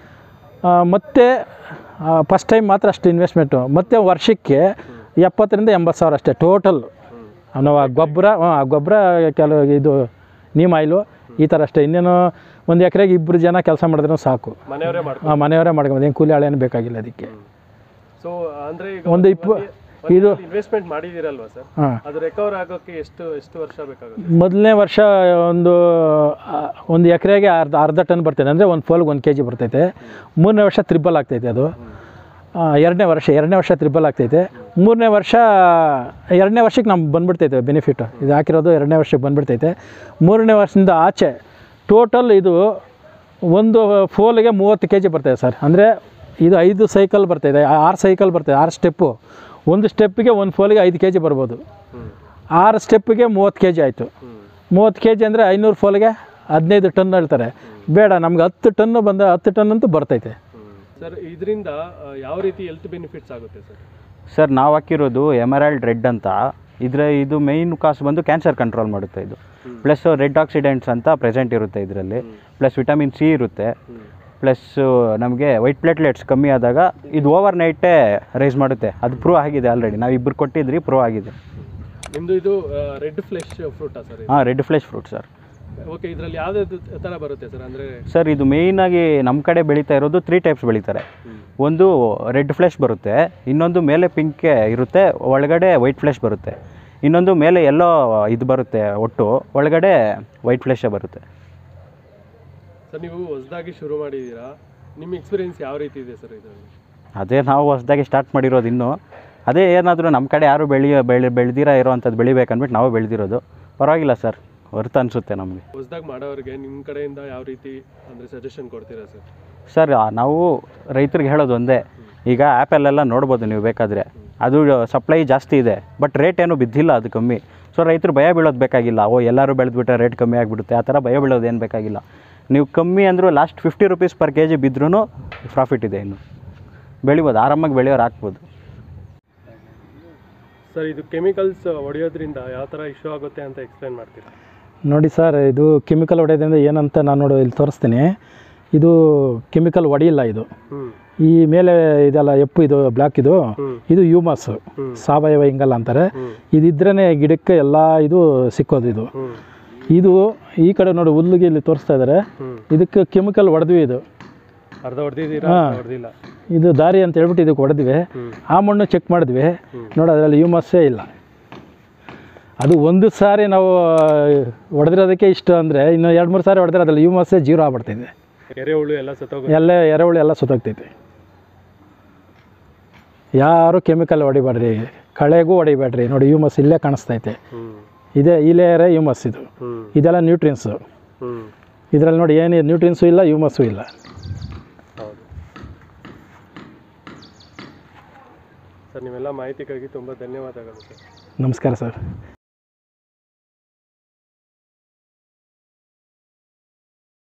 ಆ, ಮತ್ತು ಫಸ್ಟ್ ಟೈಮ್ ಮಾತ್ರ ಅಷ್ಟು ಇನ್ವೆಸ್ಟ್ಮೆಂಟು ಮತ್ತು ವರ್ಷಕ್ಕೆ ಎಪ್ಪತ್ತರಿಂದ ಎಂಬತ್ತು ಸಾವಿರ ಅಷ್ಟೇ ಟೋಟಲ್ ನಾವು ಆ ಗೊಬ್ಬರ ಹಾಂ ಆ ಗೊಬ್ಬರ ಕೆಲವು ಇದು ನೀಮ್ ಆಯಿಲು ಈ ಥರ ಅಷ್ಟೇ ಇನ್ನೇನು ಒಂದು ಎಕರೆಗೆ ಇಬ್ಬರು ಜನ ಕೆಲಸ ಮಾಡಿದ್ರೂ ಸಾಕು ಮನೆಯವರೇ ಮಾಡ್ಕೊ ಆ ಮನೆಯವರೇ ಮಾಡ್ಕೊಂಡು ಏನು ಕೂಲಿ ಆಳು ಏನು ಬೇಕಾಗಿಲ್ಲ ಅದಕ್ಕೆ ಸೊ ಅಂದರೆ ಈಗ ಒಂದು ಇಪ್ಪ ಇದು ಇನ್ವೆಸ್ಟ್ಮೆಂಟ್ ಮಾಡಿದ್ದೀರಲ್ವಾ ಸರ್ ಹಾಂ ಅದು ರಿಕವರ್ ಆಗೋಕ್ಕೆ ಎಷ್ಟು ಎಷ್ಟು ವರ್ಷ ಬೇಕಾಗುತ್ತೆ ಮೊದಲನೇ ವರ್ಷ ಒಂದು ಆ, ಒಂದು ಎಕರೆಗೆ ಅರ್ಧ ಅರ್ಧ ಟನ್ ಬರ್ತೈತೆ ಅಂದರೆ ಒಂದು ಫೋಲ್ಗೆ ಒಂದು ಕೆ ಜಿ ಬರ್ತೈತೆ ಮೂರನೇ ವರ್ಷ ತ್ರಿಬಲ್ ಆಗ್ತೈತೆ ಅದು ಆ, ಎರಡನೇ ವರ್ಷ ಎರಡನೇ ವರ್ಷ ತ್ರಿಬಲ್ ಆಗ್ತೈತೆ ಮೂರನೇ ವರ್ಷ ಎರಡನೇ ವರ್ಷಕ್ಕೆ ನಮ್ಗೆ ಬಂದ್ಬಿಡ್ತೈತೆ ಬೆನಿಫಿಟ್ ಇದು ಹಾಕಿರೋದು ಎರಡನೇ ವರ್ಷಕ್ಕೆ ಬಂದ್ಬಿಡ್ತೈತೆ ಮೂರನೇ ವರ್ಷದಿಂದ ಆಚೆ ಟೋಟಲ್ ಇದು ಒಂದು ಫೋಲ್ಗೆ ಮೂವತ್ತು ಕೆ ಜಿ ಬರ್ತೈತೆ ಸರ್ ಅಂದರೆ ಇದು ಐದು ಸೈಕಲ್ ಬರ್ತೈತೆ ಆರು ಸೈಕಲ್ ಬರ್ತೈತೆ ಆರು ಸ್ಟೆಪ್ಪು ಒಂದು ಸ್ಟೆಪ್ಪಿಗೆ ಒಂದು ಫೋಲ್ಗೆ ಐದು ಕೆ ಜಿ ಬರ್ಬೋದು ಹ್ಞೂ ಆರು ಸ್ಟೆಪ್ಪಿಗೆ ಮೂವತ್ತು ಕೆ ಜಿ ಆಯಿತು ಹ್ಞೂ ಮೂವತ್ತು ಕೆ ಜಿ ಅಂದರೆ ಐನೂರು ಫೋಲ್ಗೆ ಹದಿನೈದು ಟನ್ ಹೇಳ್ತಾರೆ ಬೇಡ ನಮ್ಗೆ ಹತ್ತು ಟನ್ನು ಬಂದ ಹತ್ತು ಟನ್ ಅಂತೂ ಬರ್ತೈತೆ ಸರ್ ಇದರಿಂದ ಯಾವ ರೀತಿ ಹೆಲ್ತ್ ಬೆನಿಫಿಟ್ಸ್ ಆಗುತ್ತೆ ಸರ್ ಸರ್ ನಾವು ಹಾಕಿರೋದು ಎಮರಾಲ್ಡ್ ರೆಡ್ ಅಂತ ಇದರ ಇದು ಮೈನ್ ಕಾಸ್ಟ್ ಬಂದು ಕ್ಯಾನ್ಸರ್ ಕಂಟ್ರೋಲ್ ಮಾಡುತ್ತೆ ಇದು ಪ್ಲಸ್ ರೆಡ್ ಆಕ್ಸಿಡೆಂಟ್ಸ್ ಅಂತ ಪ್ರೆಸೆಂಟ್ ಇರುತ್ತೆ ಇದರಲ್ಲಿ ಪ್ಲಸ್ ವಿಟಮಿನ್ ಸಿ ಇರುತ್ತೆ ಪ್ಲಸ್ ನಮಗೆ ವೈಟ್ ಪ್ಲೇಟ್ಲೆಟ್ಸ್ ಕಮ್ಮಿ ಆದಾಗ ಇದು ಓವರ್ ನೈಟೇ ರೈಸ್ ಮಾಡುತ್ತೆ ಅದು ಪ್ರೂವ್ ಆಗಿದೆ ಆಲ್ರೆಡಿ ನಾವು ಇಬ್ಬರು ಕೊಟ್ಟಿದ್ರಿ ಪ್ರೂವ್ ಆಗಿದೆ ನಿಮ್ಮದು ಇದು ರೆಡ್ ಫ್ಲೆಶ್ ಫ್ರೂಟಾ ಸರ್ ಹಾಂ red flesh fruit sir okay ಇದರಲ್ಲಿ ಯಾವ್ದು ಥರ ಬರುತ್ತೆ ಸರ್ ಅಂದರೆ ಸರ್ ಇದು ಮೇಯ್ನಾಗಿ ನಮ್ಮ ಕಡೆ ಬೆಳೀತಾ ಇರೋದು ತ್ರೀ ಟೈಪ್ಸ್ ಬೆಳೀತಾರೆ ಒಂದು ರೆಡ್ ಫ್ಲೆಶ್ ಬರುತ್ತೆ ಇನ್ನೊಂದು ಮೇಲೆ ಪಿಂಕ್ ಇರುತ್ತೆ ಒಳಗಡೆ ವೈಟ್ ಫ್ಲೆಶ್ ಬರುತ್ತೆ ಇನ್ನೊಂದು ಮೇಲೆ ಎಲ್ಲೋ ಇದು ಬರುತ್ತೆ ಒಟ್ಟು ಒಳಗಡೆ ವೈಟ್ ಫ್ಲೆಶೇ ಬರುತ್ತೆ ಸರ್ ನೀವು ಹೊಸದಾಗಿ ಶುರು ಮಾಡಿದ್ದೀರಾ ನಿಮ್ಮ ಎಕ್ಸ್ಪೀರಿಯನ್ಸ್ ಯಾವ ರೀತಿ ಇದೆ ಸರ್ ಇದರಲ್ಲಿ ಅದೇ ನಾವು ಹೊಸದಾಗಿ ಸ್ಟಾರ್ಟ್ ಮಾಡಿರೋದು ಇನ್ನು ಅದೇ ಏನಾದರೂ ನಮ್ಮ ಕಡೆ ಯಾರು ಬೆಳೆಯ ಬೆಳೆ ಬೆಳೆದಿರ ಇರೋವಂಥದ್ದು ಬೆಳಿಬೇಕಂದ್ಬಿಟ್ಟು ನಾವು ಬೆಳೆದಿರೋದು ಪರವಾಗಿಲ್ಲ ಸರ್ ವರ್ತ್ ಅನಿಸುತ್ತೆ ನಮಗೆ ಹೊಸದಾಗಿ ಮಾಡೋರಿಗೆ ನಿಮ್ಮ ಕಡೆಯಿಂದ ಯಾವ ರೀತಿ ಅಂದರೆ ಸಜೆಷನ್ ಕೊಡ್ತೀರಾ ಸರ್ ಸರ್ ಆ, ನಾವು ರೈತರಿಗೆ ಹೇಳೋದು ಒಂದೇ ಈಗ ಆ್ಯಪಲ್ಲೆಲ್ಲ ನೋಡ್ಬೋದು ನೀವು ಬೇಕಾದರೆ ಅದು ಸಪ್ಲೈ ಜಾಸ್ತಿ ಇದೆ ಬಟ್ ರೇಟ್ ಏನು ಬಿದ್ದಿಲ್ಲ ಅದು ಕಮ್ಮಿ ಸೊ ರೈತರು ಭಯ ಬೀಳೋದು ಬೇಕಾಗಿಲ್ಲ ಓ ಎಲ್ಲರೂ ಬೆಳೆದ್ಬಿಟ್ರೆ ರೇಟ್ ಕಮ್ಮಿ ಆಗಿಬಿಡುತ್ತೆ ಆ ಥರ ಭಯ ಬೀಳೋದು ಏನು ಬೇಕಾಗಿಲ್ಲ ನೀವು ಕಮ್ಮಿ ಅಂದರೂ last fifty rupees per K G ಬಿದ್ದರೂ ಪ್ರಾಫಿಟ್ ಇದೆ ಇನ್ನು ಬೆಳಿಬೋದು ಆರಾಮಾಗಿ ಬೆಳೆಯೋರು ಹಾಕ್ಬೋದು ಸರ್ ಇದು ಕೆಮಿಕಲ್ಸ್ ಹೊಡೆಯೋದ್ರಿಂದ ಯಾವ ಥರ ಇಶ್ಯೂ ಆಗುತ್ತೆ ಅಂತ ಎಕ್ಸ್ಪ್ಲೇನ್ ಮಾಡ್ತೀರಾ ನೋಡಿ ಸರ್ ಇದು ಕೆಮಿಕಲ್ ಹೊಡೆಯೋದ್ರಿಂದ ಏನಂತ ನಾನು ನೋಡು ಇಲ್ಲಿ ತೋರಿಸ್ತೀನಿ ಇದು ಕೆಮಿಕಲ್ ಹೊಡೆಯಿಲ್ಲ ಇದು ಹ್ಞೂ ಈ ಮೇಲೆ ಇದೆಲ್ಲ ಎಪ್ಪು ಇದು ಬ್ಲ್ಯಾಕ್ ಇದು ಹ್ಮ್. ಇದು ಯೂಮಸ್ ಹ್ಮ್. ಸಾವಯವ ಹಿಂಗಲ್ಲ ಅಂತಾರೆ ಹ್ಮ್. ಇದಿದ್ರೇ ಗಿಡಕ್ಕೆ ಎಲ್ಲ ಇದು ಸಿಕ್ಕೋದು ಇದು ಹ್ಞೂ ಇದು ಈ ಕಡೆ ನೋಡಿ ಹುಲ್ಲಿಗೆ ಇಲ್ಲಿ ತೋರಿಸ್ತಾ ಇದ್ದಾರೆ ಹ್ಞೂ ಇದಕ್ಕೆ ಕೆಮಿಕಲ್ ಹೊಡೆದ್ವಿ ಇದು ಅರ್ಧ ಹೊಡೆದಿದ್ದೀರಾ ಹಾ. ಹೊಡೆದಿಲ್ಲ ಇದು ದಾರಿ ಅಂತ ಹೇಳ್ಬಿಟ್ಟು ಇದಕ್ಕೆ ಹೊಡೆದ್ವಿ ಹ್ಞೂ ಆ ಮಣ್ಣು ಚೆಕ್ ಮಾಡಿದ್ವಿ ನೋಡಿ ಅದರಲ್ಲಿ ಯೂಮಸ್ಸೇ ಇಲ್ಲ ಅದು ಒಂದು ಸಾರಿ ನಾವು ಹೊಡೆದಿರೋದಕ್ಕೆ ಇಷ್ಟು ಅಂದರೆ ಇನ್ನು ಎರಡು ಮೂರು ಸಾರಿ ಹೊಡೆದ್ರೆ ಅದ್ರಲ್ಲಿ ಯೂಮಸ್ಸೇ ಜೀರೋ ಆಗ್ಬಿಡ್ತೈತೆ ಎರೆಹುಳು ಎಲ್ಲ ಸತ್ತೋಗುತ್ತೆ ಎಲ್ಲ ಎರೆಹುಳು ಎಲ್ಲ ಸುತ್ತೋಗ್ತೈತೆ ಯಾರು ಕೆಮಿಕಲ್ ಹೊಡಿಬೇಡ್ರಿ ಕಳೆಗೂ ಹೊಡಿಬೇಡ್ರಿ ನೋಡಿ ಯೂಮಸ್ ಇಲ್ಲೇ ಕಾಣಿಸ್ತೈತೆ ಹ್ಞೂ ಇದೇ ಇಲೇರೆ ಯೂಮಸ್ ಇದು ಹ್ಞೂ ಇದೆಲ್ಲ ನ್ಯೂಟ್ರಿನ್ಸು ಹ್ಞೂ ಇದರಲ್ಲಿ ನೋಡಿ ಏನು ನ್ಯೂಟ್ರಿನ್ಸು ಇಲ್ಲ ಯೂಮಸ್ಸು ಇಲ್ಲ ಹೌದು ಸರ್ ನೀವೆಲ್ಲ ಮಾಹಿತಿಗಾಗಿ ತುಂಬ ಧನ್ಯವಾದಗಳು ಸರ್ ನಮಸ್ಕಾರ ಸರ್